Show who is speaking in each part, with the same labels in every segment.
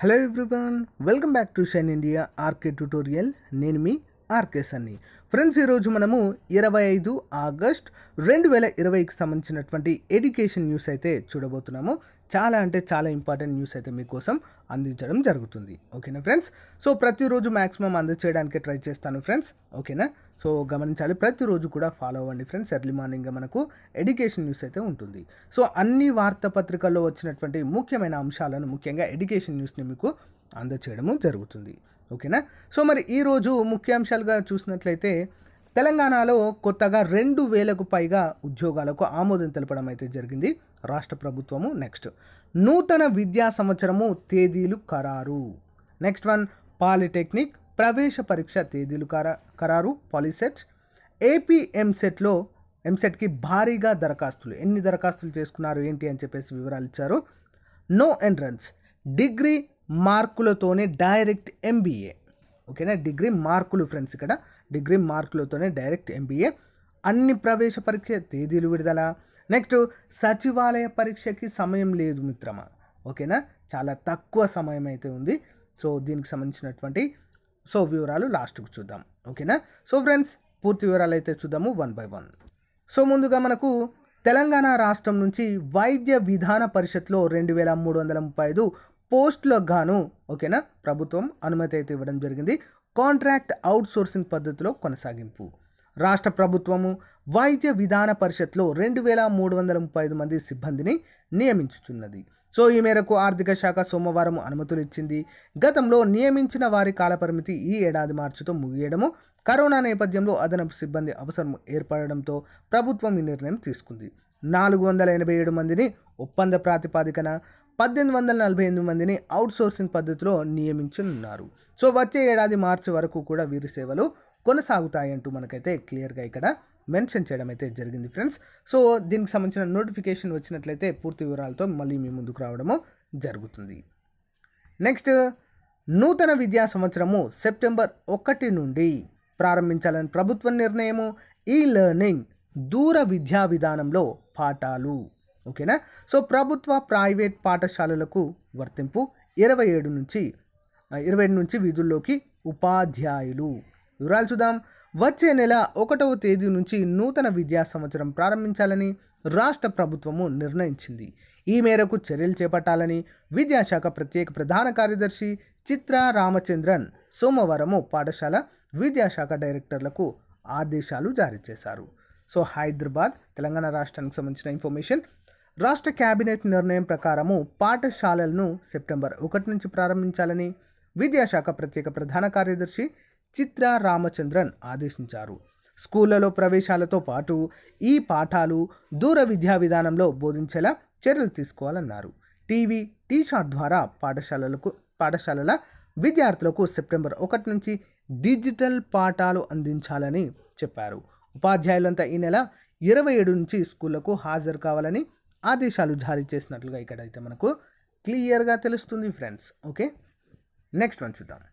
Speaker 1: hello everyone welcome back to Shine India RK tutorial నేను మీ RK సన్ని friends ఈరోజు మనము ఇరవై ఐదు ఆగస్ట్ రెండు వేల ఇరవైకి సంబంధించినటువంటి ఎడ్యుకేషన్ న్యూస్ అయితే చూడబోతున్నాము చాలా అంటే చాలా ఇంపార్టెంట్ న్యూస్ అయితే మీకోసం అందించడం జరుగుతుంది ఓకేనా ఫ్రెండ్స్ సో ప్రతిరోజు మ్యాక్సిమం అందచేయడానికి ట్రై చేస్తాను ఫ్రెండ్స్ ఓకేనా సో గమనించాలి ప్రతిరోజు కూడా ఫాలో అవ్వండి ఫ్రెండ్స్ ఎర్లీ మార్నింగ్ మనకు ఎడ్యుకేషన్ న్యూస్ అయితే ఉంటుంది సో అన్ని వార్తాపత్రికల్లో వచ్చినటువంటి ముఖ్యమైన అంశాలను ముఖ్యంగా ఎడ్యుకేషన్ న్యూస్ని మీకు అందచేయడము జరుగుతుంది ఓకేనా సో మరి ఈరోజు ముఖ్యాంశాలుగా చూసినట్లయితే తెలంగాణలో కొత్తగా రెండు వేలకు పైగా ఉద్యోగాలకు ఆమోదం తెలపడం అయితే జరిగింది రాష్ట్ర ప్రభుత్వము నెక్స్ట్ నూతన విద్యా సంవత్సరము తేదీలు ఖరారు నెక్స్ట్ వన్ పాలిటెక్నిక్ ప్రవేశ పరీక్ష తేదీలు ఖరా ఖరారు పాలిసెట్ ఏపీ ఎంసెట్లో ఎంసెట్కి భారీగా దరఖాస్తులు ఎన్ని దరఖాస్తులు చేసుకున్నారు ఏంటి అని చెప్పేసి వివరాలు ఇచ్చారు నో ఎంట్రన్స్ డిగ్రీ మార్కులతోనే డైరెక్ట్ ఎంబీఏ ఓకేనా డిగ్రీ మార్కులు ఫ్రెండ్స్ ఇక్కడ డిగ్రీ మార్కులతోనే డైరెక్ట్ ఎంబీఏ అన్ని ప్రవేశ పరీక్ష తేదీలు విడుదల నెక్స్ట్ సచివాలయ పరీక్షకి సమయం లేదు మిత్రమా ఓకేనా చాలా తక్కువ సమయం అయితే ఉంది సో దీనికి సంబంధించినటువంటి సో వివరాలు లాస్ట్కు చూద్దాం ఓకేనా సో ఫ్రెండ్స్ పూర్తి వివరాలు అయితే చూద్దాము వన్ బై వన్ సో ముందుగా మనకు తెలంగాణ రాష్ట్రం నుంచి వైద్య విధాన పరిషత్లో రెండు వేల మూడు వందల ముప్పై ఐదు పోస్టులకు గాను ఓకేనా ప్రభుత్వం అనుమతి అయితే ఇవ్వడం జరిగింది కాంట్రాక్ట్ అవుట్ సోర్సింగ్ పద్ధతిలో కొనసాగింపు రాష్ట్ర ప్రభుత్వము వైద్య విధాన పరిషత్లో రెండు వేల మూడు వందల ముప్పై ఐదు మంది సిబ్బందిని నియమించుచున్నది సో ఈ మేరకు ఆర్థిక శాఖ సోమవారం అనుమతులు ఇచ్చింది గతంలో నియమించిన వారి కాలపరిమితి ఈ ఏడాది మార్చితో ముగియడము కరోనా నేపథ్యంలో అదనపు సిబ్బంది అవసరం ఏర్పడడంతో ప్రభుత్వం ఈ నిర్ణయం తీసుకుంది నాలుగు వందల ఎనభై ఏడు మందిని ఒప్పంద ప్రాతిపాదికన పద్దెనిమిది వందల నలభై ఎనిమిది మందిని అవుట్ సోర్సింగ్ పద్ధతిలో నియమించనున్నారు సో వచ్చే ఏడాది మార్చి వరకు కూడా వీరి సేవలు కొనసాగుతాయంటూ మనకైతే క్లియర్గా ఇక్కడ మెన్షన్ చేయడం అయితే జరిగింది ఫ్రెండ్స్ సో దీనికి సంబంధించిన నోటిఫికేషన్ వచ్చినట్లయితే పూర్తి వివరాలతో మళ్ళీ మీ ముందుకు రావడము జరుగుతుంది నెక్స్ట్ నూతన విద్యా సంవత్సరము సెప్టెంబర్ ఒకటి నుండి ప్రారంభించాలని ప్రభుత్వ నిర్ణయము ఈ లెర్నింగ్ దూర విద్యా విధానంలో పాఠాలు ఓకేనా సో ప్రభుత్వ ప్రైవేట్ పాఠశాలలకు వర్తింపు ఇరవై ఏడు నుంచి ఇరవై ఏడు నుంచి విధుల్లోకి ఉపాధ్యాయులు వివరాలు చూద్దాం వచ్చే నెల ఒకటవ తేదీ నుంచి నూతన విద్యా సంవత్సరం ప్రారంభించాలని రాష్ట్ర ప్రభుత్వము నిర్ణయించింది ఈ మేరకు చర్యలు చేపట్టాలని విద్యాశాఖ ప్రత్యేక ప్రధాన కార్యదర్శి చిత్ర రామచంద్రన్ సోమవారము పాఠశాల విద్యాశాఖ డైరెక్టర్లకు ఆదేశాలు జారీ చేశారు సో హైదరాబాద్ తెలంగాణ రాష్ట్రానికి సంబంధించిన ఇన్ఫర్మేషన్ రాష్ట్ర కేబినెట్ నిర్ణయం ప్రకారము పాఠశాలలను సెప్టెంబర్ ఒకటి నుంచి ప్రారంభించాలని విద్యాశాఖ ప్రత్యేక ప్రధాన కార్యదర్శి చిత్ర రామచంద్రన్ ఆదేశించారు స్కూళ్లలో ప్రవేశాలతో పాటు ఈ పాఠాలు దూర విద్యా విధానంలో బోధించేలా చర్యలు తీసుకోవాలన్నారు టీవీ టీషార్ట్ ద్వారా పాఠశాలలకు పాఠశాలల విద్యార్థులకు సెప్టెంబర్ ఒకటి నుంచి డిజిటల్ పాఠాలు అందించాలని చెప్పారు ఉపాధ్యాయులంతా ఈ నెల ఇరవై ఏడు నుంచి స్కూళ్లకు హాజరు కావాలని ఆదేశాలు జారీ చేసినట్లుగా ఇక్కడైతే మనకు క్లియర్గా తెలుస్తుంది ఫ్రెండ్స్ ఓకే నెక్స్ట్ వన్ చూద్దాం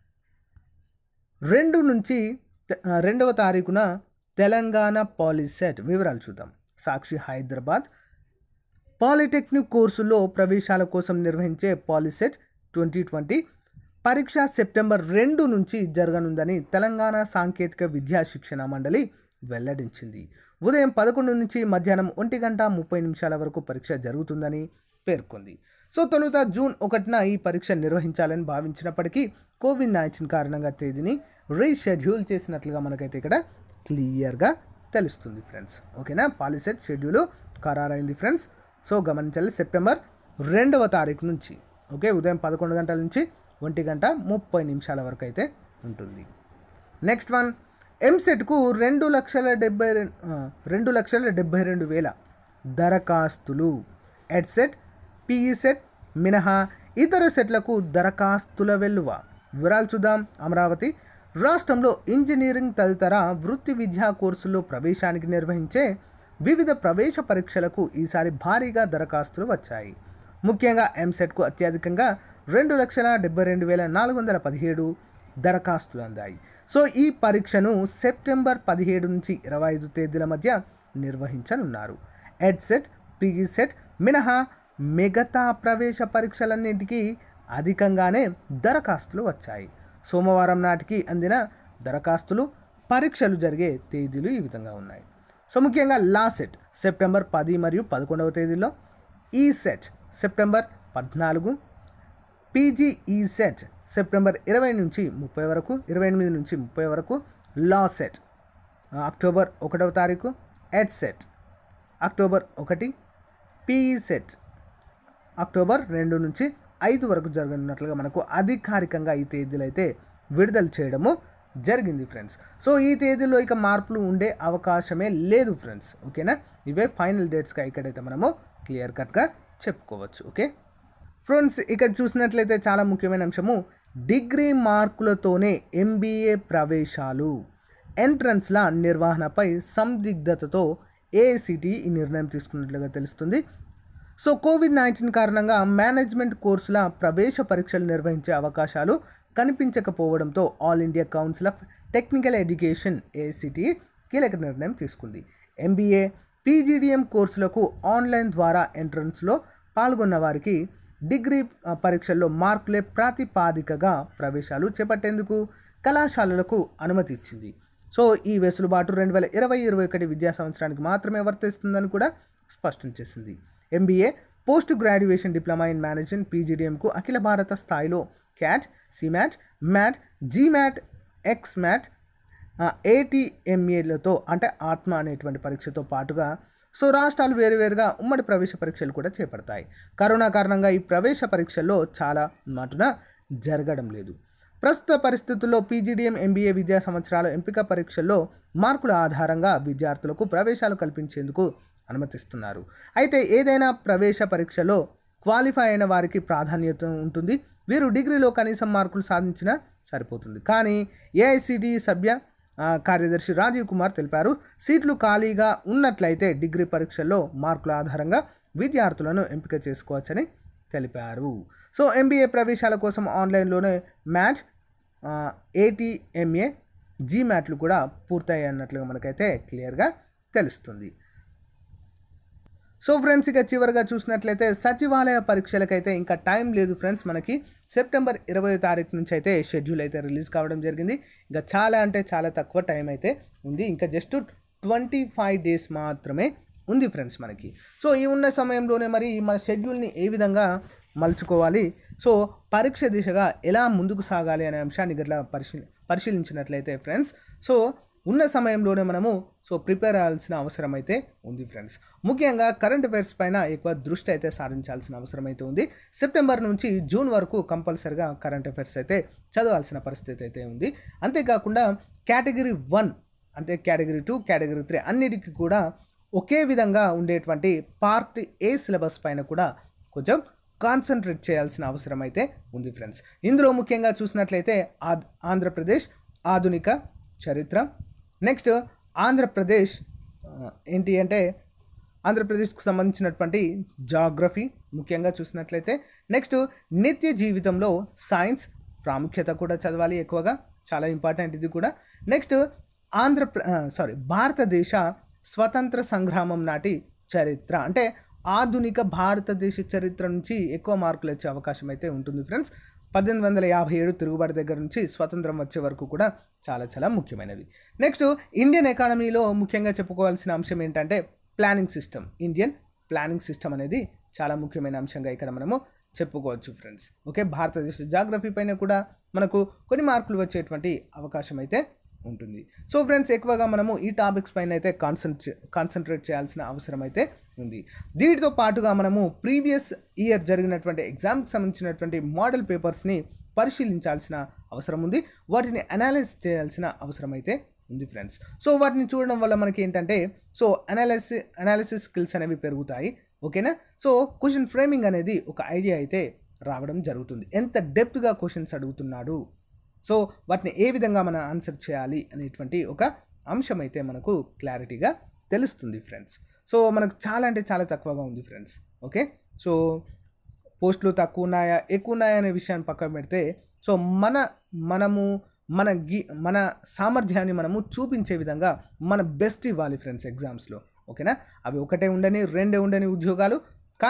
Speaker 1: రెండు నుంచి తె- ఆ, రెండవ తారీఖున తెలంగాణ పాలిసెట్ వివరాలు చూద్దాం సాక్షి హైదరాబాద్ పాలిటెక్నిక్ కోర్సుల్లో ప్రవేశాల కోసం నిర్వహించే పాలిసెట్ ట్వంటీ ట్వంటీ పరీక్ష సెప్టెంబర్ రెండు నుంచి జరగనుందని తెలంగాణ సాంకేతిక విద్యా శిక్షణ మండలి వెల్లడించింది ఉదయం పదకొండు నుంచి మధ్యాహ్నం ఒంటి గంట ముప్పై నిమిషాల వరకు పరీక్ష జరుగుతుందని పేర్కొంది సో తొలుత జూన్ ఒకటిన ఈ పరీక్ష నిర్వహించాలని భావించినప్పటికీ కోవిడ్ నైన్టీన్ కారణంగా తేదీని రీషెడ్యూల్ చేసినట్లుగా మనకైతే ఇక్కడ క్లియర్గా తెలుస్తుంది ఫ్రెండ్స్ ఓకేనా పాలిసెట్ షెడ్యూల్ ఖరారైంది ఫ్రెండ్స్ సో గమనించాలి సెప్టెంబర్ రెండవ తారీఖు నుంచి ఓకే ఉదయం పదకొండు గంటల నుంచి ఒంటి గంట ముప్పై నిమిషాల వరకు అయితే ఉంటుంది నెక్స్ట్ వన్ ఎంసెట్కు రెండు లక్షల డెబ్బై రెండు రెండు లక్షల డెబ్బై రెండు వేల దరఖాస్తులు ఎడ్సెట్ పీఈ సెట్ మినహా ఇతర సెట్లకు దరఖాస్తుల వెల్లువ వివరాలు చూద్దాం అమరావతి రాష్ట్రంలో ఇంజనీరింగ్ తదితర వృత్తి విద్యా కోర్సుల్లో ప్రవేశానికి నిర్వహించే వివిధ ప్రవేశ పరీక్షలకు ఈసారి భారీగా దరఖాస్తులు వచ్చాయి ముఖ్యంగా ఎంసెట్కు అత్యధికంగా రెండు లక్షల డెబ్బై రెండు వేల నాలుగు వందల పదిహేడు దరఖాస్తులు అందాయి సో ఈ పరీక్షను సెప్టెంబర్ పదిహేడు నుంచి ఇరవై ఐదు తేదీల మధ్య నిర్వహించనున్నారు ఎడ్సెట్ పీఈ సెట్ మినహా మిగతా ప్రవేశ పరీక్షలన్నింటికీ అధికంగానే దరఖాస్తులు వచ్చాయి సోమవారం నాటికి అందిన దరఖాస్తులు పరీక్షలు జరిగే తేదీలు ఈ విధంగా ఉన్నాయి సో ముఖ్యంగా లాసెట్ సెప్టెంబర్ పది మరియు పదకొండవ తేదీలో ఈ సెట్ సెప్టెంబర్ పద్నాలుగు పీజీఈ సెట్ సెప్టెంబర్ ఇరవై నుంచి ముప్పై వరకు ఇరవై ఎనిమిది నుంచి ముప్పై వరకు లా సెట్ అక్టోబర్ ఒకటవ తారీఖు ఎడ్ సెట్ అక్టోబర్ ఒకటి పీఈ సెట్ అక్టోబర్ రెండు నుంచి ఐదు వరకు జరగనున్నట్లుగా మనకు అధికారికంగా ఈ తేదీలు అయితే విడుదల చేయడము జరిగింది ఫ్రెండ్స్ సో ఈ తేదీలో ఇక మార్పులు ఉండే అవకాశమే లేదు ఫ్రెండ్స్ ఓకేనా ఇవే ఫైనల్ డేట్స్గా ఇక్కడైతే మనము క్లియర్ కట్గా చెప్పుకోవచ్చు ఓకే ఫ్రెండ్స్ ఇక్కడ చూసినట్లయితే చాలా ముఖ్యమైన అంశము డిగ్రీ మార్కులతోనే ఎంబీఏ ప్రవేశాలు ఎంట్రన్స్ల నిర్వహణపై సందిగ్ధతతో ఏఐసిటి ఈ నిర్ణయం తీసుకున్నట్లుగా తెలుస్తుంది సో కోవిడ్ నైన్టీన్ కారణంగా మేనేజ్మెంట్ కోర్సుల ప్రవేశ పరీక్షలు నిర్వహించే అవకాశాలు కనిపించకపోవడంతో All India Council of Technical Education AICTE కీలక నిర్ణయం తీసుకుంది ఎంబీఏ పీజీడిఎం కోర్సులకు ఆన్లైన్ ద్వారా ఎంట్రన్స్లో పాల్గొన్న వారికి డిగ్రీ ఆ, పరీక్షల్లో మార్కులే ప్రాతిపాదికగా ప్రవేశాలు చేపట్టేందుకు కళాశాలలకు అనుమతి ఇచ్చింది సో ఈ వెసులుబాటు రెండు వేల ఇరవై ఇరవై ఒకటి విద్యా సంవత్సరానికి మాత్రమే వర్తిస్తుందని కూడా స్పష్టం చేసింది MBA post graduation diploma in management పీజీడీఎంకు అఖిల భారత స్థాయిలో CAT CMAT MAT GMAT XMAT ఏటీఎంఏలతో అంటే ఆత్మ అనేటువంటి పరీక్షతో పాటుగా సో రాష్ట్రాలు వేరువేరుగా ఉమ్మడి ప్రవేశ పరీక్షలు కూడా చేపడతాయి కరోనా కారణంగా ఈ ప్రవేశ పరీక్షల్లో చాలా మటున జరగడం లేదు ప్రస్తుత పరిస్థితుల్లో పీజీడీఎం ఎంబీఏ విద్యా సంవత్సరాల ఎంపిక పరీక్షల్లో మార్కుల ఆధారంగా విద్యార్థులకు ప్రవేశాలు కల్పించేందుకు అనుమతిస్తున్నారు అయితే ఏదైనా ప్రవేశ పరీక్షలో క్వాలిఫై అయిన వారికి ప్రాధాన్యత ఉంటుంది వీరు డిగ్రీలో కనీసం మార్కులు సాధించినా సరిపోతుంది కానీ ఏఐసిడి సభ్య ఆ, కార్యదర్శి రాజీవ్ కుమార్ తెలిపారు సీట్లు ఖాళీగా ఉన్నట్లయితే డిగ్రీ పరీక్షల్లో మార్కుల ఆధారంగా విద్యార్థులను ఎంపిక చేసుకోవచ్చని తెలిపారు సో ఎంబీఏ ప్రవేశాల కోసం ఆన్లైన్లోనే మ్యాచ్ ఏటీఎంఏ జీ మ్యాట్లు కూడా పూర్తయ్యాయి అన్నట్లుగా మనకైతే క్లియర్గా తెలుస్తుంది సో ఫ్రెండ్స్ ఇక చివరిగా చూసినట్లయితే సచివాలయ పరీక్షలకైతే ఇంకా టైం లేదు ఫ్రెండ్స్ మనకి సెప్టెంబర్ ఇరవై తారీఖు నుంచి అయితే షెడ్యూల్ అయితే రిలీజ్ కావడం జరిగింది ఇంకా చాలా అంటే చాలా తక్కువ టైం అయితే ఉంది ఇంకా జస్ట్ ట్వంటీ ఫైవ్ డేస్ మాత్రమే ఉంది ఫ్రెండ్స్ మనకి సో ఈ ఉన్న సమయంలోనే మరి మన షెడ్యూల్ని ఏ విధంగా మలుచుకోవాలి సో పరీక్ష దిశగా ఎలా ముందుకు సాగాలి అనే అంశాన్ని గట్లా పరిశీలి పరిశీలించినట్లయితే ఫ్రెండ్స్ సో ఉన్న సమయంలోనే మనము సో ప్రిపేర్ అవ్వాల్సిన అవసరం అయితే ఉంది ఫ్రెండ్స్ ముఖ్యంగా కరెంట్ అఫైర్స్ పైన ఎక్కువ దృష్టి అయితే సారించాల్సిన అవసరం అయితే ఉంది సెప్టెంబర్ నుంచి జూన్ వరకు కంపల్సరిగా కరెంట్ అఫైర్స్ అయితే చదవాల్సిన పరిస్థితి అయితే ఉంది అంతేకాకుండా కేటగిరీ వన్ అంటే కేటగిరీ టూ కేటగిరీ త్రీ అన్నిటికీ కూడా ఒకే విధంగా ఉండేటువంటి పార్ట్ ఏ సిలబస్ పైన కూడా కొంచెం కాన్సన్ట్రేట్ చేయాల్సిన అవసరం అయితే ఉంది ఫ్రెండ్స్ ఇందులో ముఖ్యంగా చూసినట్లయితే ఆద్ ఆంధ్రప్రదేశ్ ఆధునిక చరిత్ర నెక్స్ట్ ఆంధ్రప్రదేశ్ ఆ, ఏంటి అంటే ఆంధ్రప్రదేశ్కు సంబంధించినటువంటి జాగ్రఫీ ముఖ్యంగా చూసినట్లయితే నెక్స్ట్ నిత్య జీవితంలో సైన్స్ ప్రాముఖ్యత కూడా చదవాలి ఎక్కువగా చాలా ఇంపార్టెంట్ ఇది కూడా నెక్స్ట్ ఆంధ్ర సారీ భారతదేశ స్వతంత్ర సంగ్రామం నాటి చరిత్ర అంటే ఆధునిక భారతదేశ చరిత్ర నుంచి ఎక్కువ మార్కులు వచ్చే అవకాశం అయితే ఉంటుంది ఫ్రెండ్స్ పద్దెనిమిది వందల యాభై ఏడు తిరుగుబాటు దగ్గర నుంచి స్వతంత్రం వచ్చే వరకు కూడా చాలా చాలా ముఖ్యమైనవి నెక్స్ట్ ఇండియన్ ఎకానమీలో ముఖ్యంగా చెప్పుకోవాల్సిన అంశం ఏంటంటే planning system Indian planning system అనేది చాలా ముఖ్యమైన అంశంగా ఇక్కడ మనము చెప్పుకోవచ్చు ఫ్రెండ్స్ ఓకే భారతదేశ జాగ్రఫీ పైన కూడా మనకు కొన్ని మార్కులు వచ్చేటువంటి అవకాశం అయితే ఉంటుంది సో ఫ్రెండ్స్ ఎక్కువగా మనము ఈ టాపిక్స్ పైన అయితే కాన్సన్ట్రే కాన్సన్ట్రేట్ చేయాల్సిన అవసరం అయితే ఉంది దీనితో పాటుగా మనము ప్రీవియస్ ఇయర్ జరిగినటువంటి ఎగ్జామ్కి సంబంధించినటువంటి మోడల్ పేపర్స్ని పరిశీలించాల్సిన అవసరం ఉంది వాటిని అనాలిసిస్ చేయాల్సిన అవసరం అయితే ఉంది ఫ్రెండ్స్ సో వాటిని చూడడం వల్ల మనకి ఏంటంటే సో అనాలిసి అనాలిసిస్ స్కిల్స్ అనేవి పెరుగుతాయి ఓకేనా సో క్వశ్చన్ ఫ్రేమింగ్ అనేది ఒక ఐడియా అయితే రావడం జరుగుతుంది ఎంత డెప్త్గా క్వశ్చన్స్ అడుగుతున్నాడు సో వాటిని ఏ విధంగా మనం ఆన్సర్ చేయాలి అనేటువంటి ఒక అంశం అయితే మనకు క్లారిటీగా తెలుస్తుంది ఫ్రెండ్స్ సో మనకు చాలా అంటే చాలా తక్కువగా ఉంది ఫ్రెండ్స్ ఓకే సో పోస్టులు తక్కువ ఉన్నాయా ఎక్కువ ఉన్నాయా అనే విషయాన్ని పక్కన పెడితే సో మన మనము మన గి మన సామర్థ్యాన్ని మనము చూపించే విధంగా మన బెస్ట్ ఇవ్వాలి ఫ్రెండ్స్ ఎగ్జామ్స్లో ఓకేనా అవి ఒకటే ఉండని రెండే ఉండని ఉద్యోగాలు కానీ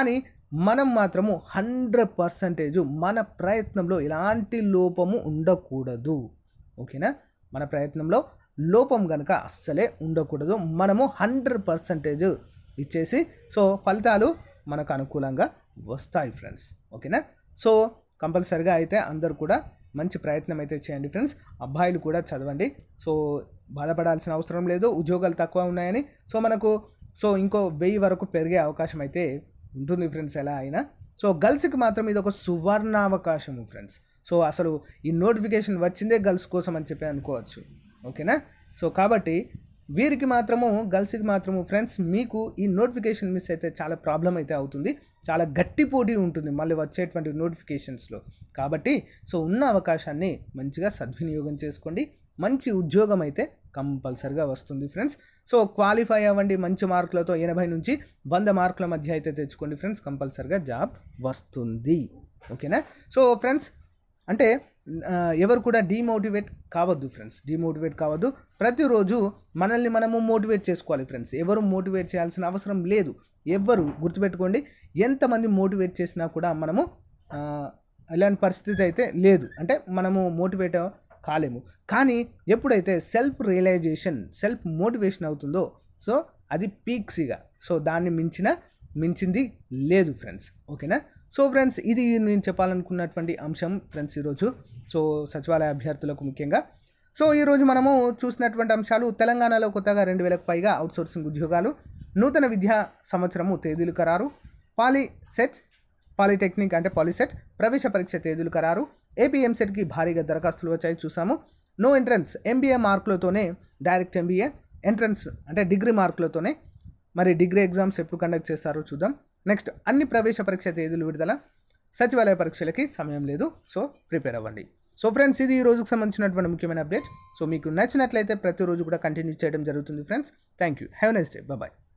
Speaker 1: మనం మాత్రము హండ్రెడ్ పర్సంటేజ్ మన ప్రయత్నంలో ఎలాంటి లోపము ఉండకూడదు ఓకేనా మన ప్రయత్నంలో లోపం కనుక అస్సలే ఉండకూడదు మనము హండ్రెడ్ పర్సంటేజ్ ఇచ్చేసి సో ఫలితాలు మనకు అనుకూలంగా వస్తాయి ఫ్రెండ్స్ ఓకేనా సో కంపల్సరిగా అయితే అందరు కూడా మంచి ప్రయత్నం అయితే చేయండి ఫ్రెండ్స్ అబ్బాయిలు కూడా చదవండి సో బాధపడాల్సిన అవసరం లేదు ఉద్యోగాలు తక్కువ ఉన్నాయని సో మనకు సో ఇంకో వెయ్యి వరకు పెరిగే అవకాశం అయితే ఉంటుంది ఫ్రెండ్స్ ఎలా అయినా సో గర్ల్స్కి మాత్రం ఇది ఒక సువర్ణ అవకాశం ఫ్రెండ్స్ సో అసలు ఈ నోటిఫికేషన్ వచ్చిందే గర్ల్స్ కోసం అని చెప్పి అనుకోవచ్చు ఓకేనా సో కాబట్టి వీరికి మాత్రము గర్ల్స్కి మాత్రము ఫ్రెండ్స్ మీకు ఈ నోటిఫికేషన్ మిస్ అయితే చాలా ప్రాబ్లం అయితే అవుతుంది చాలా గట్టి పోటీ ఉంటుంది మళ్ళీ వచ్చేటువంటి నోటిఫికేషన్స్లో కాబట్టి సో ఉన్న అవకాశాన్ని మంచిగా సద్వినియోగం చేసుకోండి మంచి ఉద్యోగం అయితే కంపల్సరిగా వస్తుంది ఫ్రెండ్స్ సో క్వాలిఫై అవ్వండి మంచి మార్కులతో ఎనభై నుంచి వంద మార్కుల మధ్య అయితే తెచ్చుకోండి ఫ్రెండ్స్ కంపల్సరిగా జాబ్ వస్తుంది ఓకేనా సో ఫ్రెండ్స్ అంటే ఆ, ఎవరు కూడా డీమోటివేట్ కావద్దు ఫ్రెండ్స్ డీమోటివేట్ కావద్దు ప్రతిరోజు మనల్ని మనము మోటివేట్ చేసుకోవాలి ఫ్రెండ్స్ ఎవరు మోటివేట్ చేయాల్సిన అవసరం లేదు ఎవ్వరు గుర్తుపెట్టుకోండి ఎంతమంది మోటివేట్ చేసినా కూడా మనము ఆ, ఇలాంటి పరిస్థితి అయితే లేదు అంటే మనము మోటివేట్ కాలేము కానీ ఎప్పుడైతే సెల్ఫ్ రియలైజేషన్ సెల్ఫ్ మోటివేషన్ అవుతుందో సో అది పీక్స్గా సో దాన్ని మించిన మించింది లేదు ఫ్రెండ్స్ ఓకేనా సో ఫ్రెండ్స్ ఇది నేను చెప్పాలనుకున్నటువంటి అంశం ఫ్రెండ్స్ ఈరోజు సో సచివాలయ అభ్యర్థులకు ముఖ్యంగా సో ఈరోజు మనము చూసినటువంటి అంశాలు తెలంగాణలో కొత్తగా రెండు వేలకు పైగా అవుట్సోర్సింగ్ ఉద్యోగాలు నూతన విద్యా సంవత్సరము తేదీలు ఖరారు పాలీ సెట్ పాలిటెక్నిక్ అంటే పాలిసెట్ ప్రవేశ పరీక్ష తేదీలు ఖరారు ఏపీ ఎంసెట్కి భారీగా దరఖాస్తులు వచ్చాయి చూసాము నో ఎంట్రన్స్ ఎంబీఏ మార్కులతోనే డైరెక్ట్ ఎంబీఏ ఎంట్రన్స్ అంటే డిగ్రీ మార్కులతోనే మరి డిగ్రీ ఎగ్జామ్స్ ఎప్పుడు కండక్ట్ చేస్తారో చూద్దాం నెక్స్ట్ అన్ని ప్రవేశ పరీక్ష తేదీలు విడుదల సచివాలయ పరీక్షలకి సమయం లేదు సో ప్రిపేర్ అవ్వండి సో ఫ్రెండ్స్ ఇది ఈ రోజుకు సంబంధించినటువంటి ముఖ్యమైన అప్డేట్ సో మీకు నచ్చినట్లయితే ప్రతిరోజు కూడా కంటిన్యూ చేయడం జరుగుతుంది friends thank you have next day bye